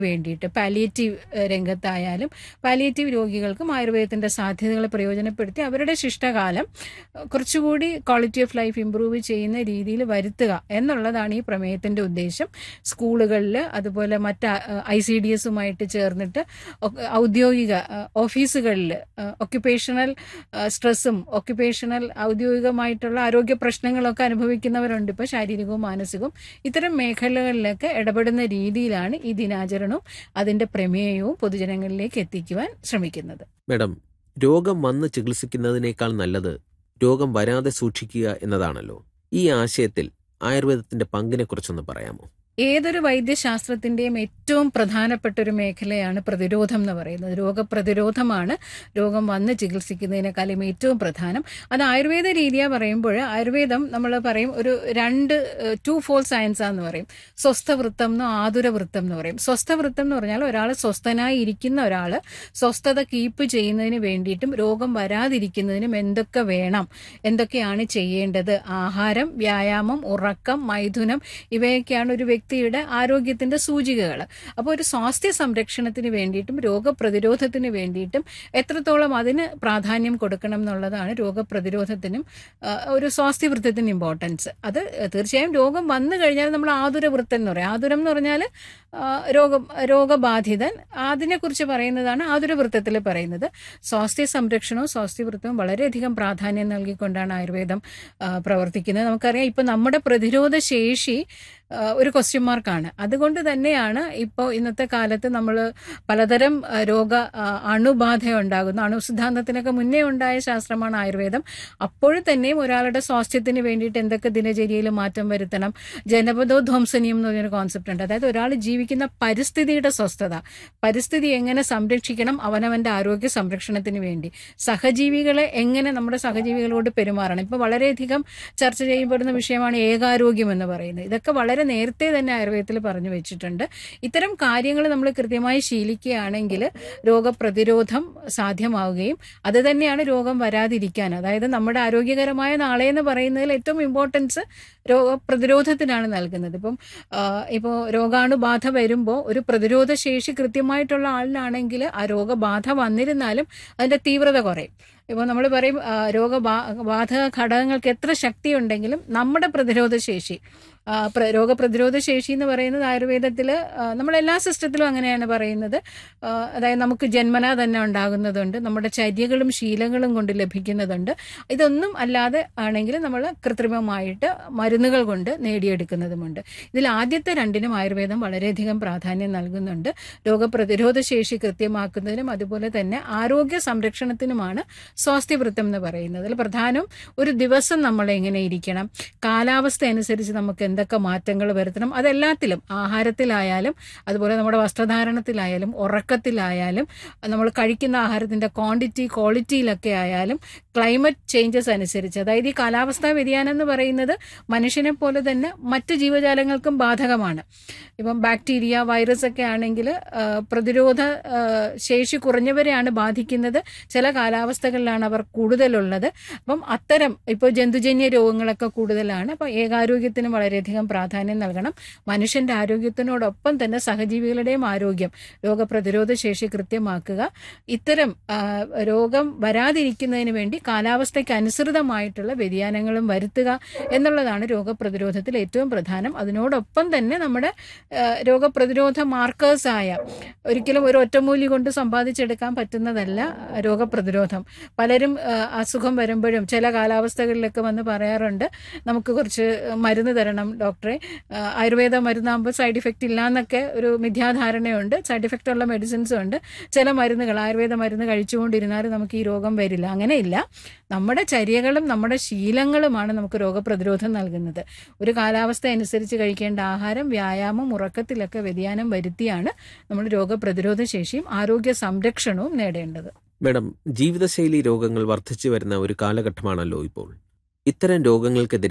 വേണ്ടിയിട്ട് palliative രംഗത്തായാലും palliative രോഗികൾക്കും ആയുർവേദത്തിന്റെ സാധ്യതകളെ പ്രയോജനപ്പെടുത്തി അവരുടെ ശിഷ്ടകാലം ഏഹ്, കുറച്ചുകൂടി ക്വാളിറ്റി ഓഫ് ലൈഫ് ഇംപ്രൂവ് ചെയ്യുന്ന രീതിയിൽ വരുത്തുക എന്നുള്ളതാണ് ഈ പ്രമേയത്തിന്റെ ഉദ്ദേശം സ്കൂളുകളിൽ അതുപോലെ മറ്റ് ഐ സി ഡി എസുമായിട്ട് ചേർന്നിട്ട് ഒ- ഔദ്യോഗിക ഏഹ്, ഓഫീസുകളിൽ ഒക്യുപ്പേഷണൽ സ്ട്രെസ്സും ഒക്യുപ്പേഷണൽ ഔദ്യോഗികമായിട്ടുള്ള ആരോഗ്യ പ്രശ്നങ്ങളൊക്കെ അനുഭവിക്കുന്നവരുണ്ട് ഇപ്പോൾ ശാരീരികവും മാനസികവും ഇത്തരം മേഖലകളിലൊക്കെ ഇടപെടുന്ന രീതിയിലാണ് ഈ ദിനാചരണവും അതിന്റെ പ്രമേയവും പൊതുജനങ്ങളിലേക്ക് എത്തിക്കുവാൻ ശ്രമിക്കുന്നത് മേഡം രോഗം വന്ന് ചികിത്സിക്കുന്നതിനേക്കാൾ നല്ലത് രോഗം വരാതെ സൂക്ഷിക്കുക എന്നതാണല്ലോ ഈ ആശയത്തിൽ ആയുർവേദത്തിന്റെ പങ്കിനെക്കുറിച്ചൊന്ന് പറയാമോ ഏതൊരു വൈദ്യശാസ്ത്രത്തിന്റെയും ഏറ്റവും പ്രധാനപ്പെട്ട ഒരു മേഖലയാണ് പ്രതിരോധം എന്ന് പറയുന്നത് രോഗപ്രതിരോധമാണ് രോഗം വന്ന് ചികിത്സിക്കുന്നതിനേക്കാളും ഏറ്റവും പ്രധാനം അത് ആയുർവേദ രീതിയാ പറയുമ്പോൾ ആയുർവേദം നമ്മൾ പറയും ഒരു രണ്ട് ടു ഫോൾ സയൻസ് എന്ന് പറയും സ്വസ്ഥവൃത്തം എന്നോ ആതുരവൃത്തം എന്ന് പറയും സ്വസ്ഥവൃത്തം എന്ന് പറഞ്ഞാൽ ഒരാൾ സ്വസ്ഥനായി ഇരിക്കുന്ന ഒരാൾ സ്വസ്ഥത കീപ്പ് ചെയ്യുന്നതിന് വേണ്ടിയിട്ടും രോഗം വരാതിരിക്കുന്നതിനും എന്തൊക്കെ വേണം എന്തൊക്കെയാണ് ചെയ്യേണ്ടത് ആഹാരം വ്യായാമം ഉറക്കം മൈഥുനം ഇവയൊക്കെയാണ് ഒരു വ്യക്തിയുടെ ആരോഗ്യത്തിന്റെ സൂചികകൾ അപ്പോൾ ഒരു സ്വാസ്ഥ്യ സംരക്ഷണത്തിന് വേണ്ടിയിട്ടും രോഗപ്രതിരോധത്തിന് വേണ്ടിയിട്ടും എത്രത്തോളം അതിന് പ്രാധാന്യം കൊടുക്കണം എന്നുള്ളതാണ് രോഗപ്രതിരോധത്തിനും ആ, ഒരു സ്വാസ്ഥ്യവൃത്തത്തിന് ഇമ്പോർട്ടൻസ് അത് തീർച്ചയായും രോഗം വന്നു കഴിഞ്ഞാൽ നമ്മൾ ആതുരവൃത്തം എന്ന് പറയും ആതുരം എന്ന് പറഞ്ഞാൽ ആ, രോഗം രോഗബാധിതൻ അതിനെക്കുറിച്ച് പറയുന്നതാണ് ആതുരവൃത്തത്തിൽ പറയുന്നത് സ്വാസ്ഥ്യ സംരക്ഷണവും സ്വാസ്ഥ്യവൃത്തവും വളരെയധികം പ്രാധാന്യം നൽകിക്കൊണ്ടാണ് ആയുർവേദം ആ, പ്രവർത്തിക്കുന്നത് നമുക്കറിയാം ഇപ്പൊ നമ്മുടെ പ്രതിരോധ ശേഷി ആ, ഒരു ക്വസ്റ്റ്യൻ മാർക്കാണ് അതുകൊണ്ട് തന്നെയാണ് ഇപ്പോൾ ഇന്നത്തെ കാലത്ത് നമ്മൾ പലതരം ആ, രോഗ ആ, അണുബാധ ഉണ്ടാകുന്നു അണുസിദ്ധാന്തത്തിനൊക്കെ മുന്നേ ഉണ്ടായ ശാസ്ത്രമാണ് ആയുർവേദം അപ്പോൾ തന്നെയും ഒരാളുടെ സ്വാസ്ഥ്യത്തിന് വേണ്ടിയിട്ട് എന്തൊക്കെ ദിനചര്യയിൽ മാറ്റം വരുത്തണം ജനപദോധ്വംസനീയം എന്ന് പറഞ്ഞൊരു കോൺസെപ്റ്റ് ഉണ്ട് അതായത് ഒരാൾ ജീവിക്കുന്ന പരിസ്ഥിതിയുടെ സ്വസ്ഥത പരിസ്ഥിതി എങ്ങനെ സംരക്ഷിക്കണം അവനവന്റെ ആരോഗ്യ സംരക്ഷണത്തിന് വേണ്ടി സഹജീവികളെ എങ്ങനെ നമ്മുടെ സഹജീവികളോട് പെരുമാറണം ഇപ്പൊ വളരെയധികം ചർച്ച ചെയ്യപ്പെടുന്ന വിഷയമാണ് ഏകാരോഗ്യം എന്ന് പറയുന്നത് ഇതൊക്കെ വളരെ നേരത്തെ തന്നെ ആയുർവേദത്തിൽ പറഞ്ഞു വെച്ചിട്ടുണ്ട് ഇത്തരം കാര്യങ്ങൾ നമ്മൾ കൃത്യമായി ശീലിക്കുകയാണെങ്കിൽ രോഗപ്രതിരോധം സാധ്യമാവുകയും അത് തന്നെയാണ് രോഗം വരാതിരിക്കാൻ അതായത് നമ്മുടെ ആരോഗ്യകരമായ നാളെ എന്ന് പറയുന്നതിൽ ഏറ്റവും ഇമ്പോർട്ടൻസ് രോഗപ്രതിരോധത്തിനാണ് നൽകുന്നത് ഇപ്പം ഇപ്പോൾ രോഗാണുബാധ വരുമ്പോൾ ഒരു പ്രതിരോധ ശേഷി കൃത്യമായിട്ടുള്ള ആളിനാണെങ്കിൽ ആ രോഗബാധ വന്നിരുന്നാലും അതിന്റെ തീവ്രത കുറയും ഇപ്പോൾ നമ്മൾ പറയും ആ, രോഗബാ ബാധക ഘടകങ്ങൾക്ക് എത്ര ശക്തിയുണ്ടെങ്കിലും നമ്മുടെ പ്രതിരോധ ശേഷി ആ, പ്ര- രോഗപ്രതിരോധ ശേഷി എന്ന് പറയുന്നത് ആയുർവേദത്തിൽ നമ്മൾ എല്ലാ സിസ്റ്റത്തിലും അങ്ങനെയാണ് പറയുന്നത് ആ, അതായത് നമുക്ക് ജന്മനാ തന്നെ ഉണ്ടാകുന്നതുണ്ട് നമ്മുടെ ചര്യകളും ശീലങ്ങളും കൊണ്ട് ലഭിക്കുന്നതുണ്ട് ഇതൊന്നും അല്ലാതെ ആണെങ്കിൽ നമ്മൾ കൃത്രിമമായിട്ട് മരുന്നുകൾ കൊണ്ട് നേടിയെടുക്കുന്നതുമുണ്ട് ഇതിൽ ആദ്യത്തെ രണ്ടിനും ആയുർവേദം വളരെയധികം പ്രാധാന്യം നൽകുന്നുണ്ട് രോഗപ്രതിരോധ ശേഷി കൃത്യമാക്കുന്നതിനും അതുപോലെ തന്നെ ആരോഗ്യ സംരക്ഷണത്തിനുമാണ് സ്വാസ്ഥ്യവൃത്തം എന്ന് പറയുന്നത് അതിൽ പ്രധാനം ഒരു ദിവസം നമ്മൾ എങ്ങനെ ഇരിക്കണം കാലാവസ്ഥ അനുസരിച്ച് നമുക്ക് എന്തൊക്കെ മാറ്റങ്ങൾ വരുത്തണം അതെല്ലാത്തിലും ആഹാരത്തിലായാലും അതുപോലെ നമ്മുടെ വസ്ത്രധാരണത്തിലായാലും ഉറക്കത്തിലായാലും നമ്മൾ കഴിക്കുന്ന ആഹാരത്തിന്റെ ക്വാണ്ടിറ്റി ക്വാളിറ്റിയിലൊക്കെ ആയാലും ക്ലൈമറ്റ് ചേഞ്ചസ് അനുസരിച്ച് അതായത് ഈ കാലാവസ്ഥാ വ്യതിയാനം എന്ന് പറയുന്നത് മനുഷ്യനെ പോലെ തന്നെ മറ്റ് ജീവജാലങ്ങൾക്കും ബാധകമാണ് ഇപ്പം ബാക്ടീരിയ വൈറസ് ഒക്കെ ആണെങ്കിൽ പ്രതിരോധ ആ, ശേഷി കുറഞ്ഞവരെയാണ് ബാധിക്കുന്നത് ചില കാലാവസ്ഥകളിലാണ് അവർ കൂടുതലുള്ളത് അപ്പം അത്തരം ഇപ്പോൾ ജന്തുജന്യ രോഗങ്ങളൊക്കെ കൂടുതലാണ് അപ്പം ഏകാരോഗ്യത്തിന് വളരെയധികം പ്രാധാന്യം നൽകണം മനുഷ്യന്റെ ആരോഗ്യത്തിനോടൊപ്പം തന്നെ സഹജീവികളുടെയും ആരോഗ്യം രോഗപ്രതിരോധ ശേഷി കൃത്യമാക്കുക ഇത്തരം ആ, രോഗം വരാതിരിക്കുന്നതിന് വേണ്ടി കാലാവസ്ഥയ്ക്ക് അനുസൃതമായിട്ടുള്ള വ്യതിയാനങ്ങളും വരുത്തുക എന്നുള്ളതാണ് രോഗപ്രതിരോധത്തിൽ ഏറ്റവും പ്രധാനം അതിനോടൊപ്പം തന്നെ നമ്മുടെ ആ, രോഗപ്രതിരോധ മാർക്കേഴ്സായ ഒരിക്കലും ഒരു ഒറ്റമൂലി കൊണ്ട് സമ്പാദിച്ചെടുക്കാൻ പറ്റുന്നതല്ല രോഗപ്രതിരോധം പലരും ആ, അസുഖം വരുമ്പോഴും ചില കാലാവസ്ഥകളിലൊക്കെ വന്ന് പറയാറുണ്ട് നമുക്ക് കുറച്ച് മരുന്ന് തരണം ഡോക്ടറെ ആ, ആയുർവേദ മരുന്നാകുമ്പോൾ സൈഡ് ഇഫക്റ്റ് ഇല്ല എന്നൊക്കെ ഒരു മിഥ്യാധാരണയുണ്ട് സൈഡ് ഇഫക്റ്റ് ഉള്ള മെഡിസിൻസും ഉണ്ട് ചില മരുന്നുകൾ ആയുർവേദ മരുന്ന് കഴിച്ചുകൊണ്ടിരുന്നാലും നമുക്ക് ഈ രോഗം വരില്ല അങ്ങനെയില്ല നമ്മുടെ ചര്യകളും നമ്മുടെ ശീലങ്ങളുമാണ് നമുക്ക് രോഗപ്രതിരോധം നൽകുന്നത് ഒരു കാലാവസ്ഥ അനുസരിച്ച് കഴിക്കേണ്ട ആഹാരം വ്യായാമം ഉറക്കത്തിലൊക്കെ വ്യതിയാനം വരുത്തിയാണ് നമ്മൾ രോഗപ്രതിരോധ ശേഷിയും ആരോഗ്യ സംരക്ഷണവും നേടേണ്ടത് മേഡം ജീവിതശൈലി രോഗങ്ങൾ വർദ്ധിച്ചു വരുന്ന ഒരു കാലഘട്ടമാണല്ലോ ഇപ്പോൾ ഇത്തരം രോഗങ്ങൾക്കെതിരെ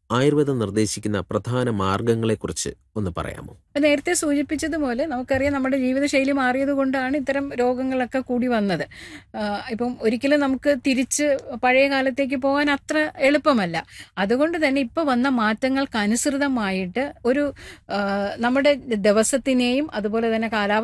ആയുർവേദം നിർദ്ദേശിക്കുന്ന പ്രധാന മാർഗങ്ങളെക്കുറിച്ച് ഒന്ന് പറയാമോ നേരത്തെ സൂചിപ്പിച്ചതുപോലെ നമുക്കറിയാം നമ്മുടെ ജീവിതശൈലി മാറിയത് കൊണ്ടാണ് ഇത്തരം രോഗങ്ങളൊക്കെ കൂടി വന്നത് ആ, ഇപ്പം ഒരിക്കലും നമുക്ക് തിരിച്ച് പഴയ കാലത്തേക്ക് പോകാൻ അത്ര എളുപ്പമല്ല അതുകൊണ്ട് തന്നെ ഇപ്പോൾ വന്ന മാറ്റങ്ങൾക്ക് അനുസൃതമായിട്ട് ഒരു ആ, നമ്മുടെ ദിവസത്തിനെയും അതുപോലെ തന്നെ കാലാവസ്ഥ